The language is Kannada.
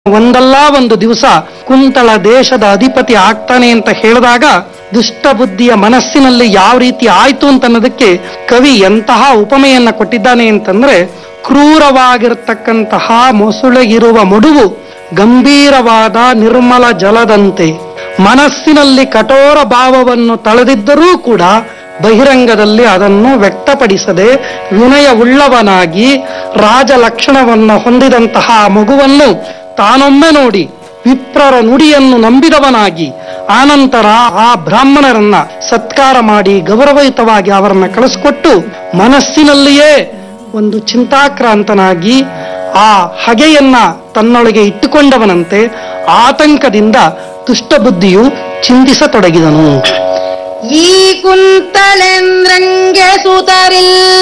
ಒಂದಲ್ಲ ಒಂದು ದಿವಸ ಕುಂತಳ ದೇಶದ ಅಧಿಪತಿ ಆಗ್ತಾನೆ ಅಂತ ಹೇಳಿದಾಗ ದುಷ್ಟ ಬುದ್ಧಿಯ ಮನಸ್ಸಿನಲ್ಲಿ ಯಾವ ರೀತಿ ಆಯ್ತು ಅಂತ ಅನ್ನೋದಕ್ಕೆ ಕವಿ ಎಂತಹ ಉಪಮೆಯನ್ನ ಕೊಟ್ಟಿದ್ದಾನೆ ಅಂತಂದ್ರೆ ಕ್ರೂರವಾಗಿರತಕ್ಕಂತಹ ಮೊಸುಳೆಗಿರುವ ಮಡುವು ಗಂಭೀರವಾದ ನಿರ್ಮಲ ಜಲದಂತೆ ಮನಸ್ಸಿನಲ್ಲಿ ಕಠೋರ ಭಾವವನ್ನು ತಳೆದಿದ್ದರೂ ಕೂಡ ಬಹಿರಂಗದಲ್ಲಿ ಅದನ್ನು ವ್ಯಕ್ತಪಡಿಸದೆ ವಿನಯವುಳ್ಳವನಾಗಿ ರಾಜ ಲಕ್ಷಣವನ್ನು ಹೊಂದಿದಂತಹ ಮಗುವನ್ನು ತಾನೊಮ್ಮೆ ನೋಡಿ ವಿಪ್ರರ ನುಡಿಯನ್ನು ನಂಬಿದವನಾಗಿ ಆನಂತರ ಆ ಬ್ರಾಹ್ಮಣರನ್ನ ಸತ್ಕಾರ ಮಾಡಿ ಗೌರವಯುತವಾಗಿ ಅವರನ್ನ ಕಳಿಸ್ಕೊಟ್ಟು ಮನಸ್ಸಿನಲ್ಲಿಯೇ ಒಂದು ಚಿಂತಾಕ್ರಾಂತನಾಗಿ ಆ ಹಗೆಯನ್ನ ತನ್ನೊಳಗೆ ಇಟ್ಟುಕೊಂಡವನಂತೆ ಆತಂಕದಿಂದ ದುಷ್ಟಬುದ್ಧಿಯು ಚಿಂತಿಸತೊಡಗಿದನು ಈ ಕುಂತಳೆಂದ್ರಂಗೆ ಸುತರಿಲ್ಲ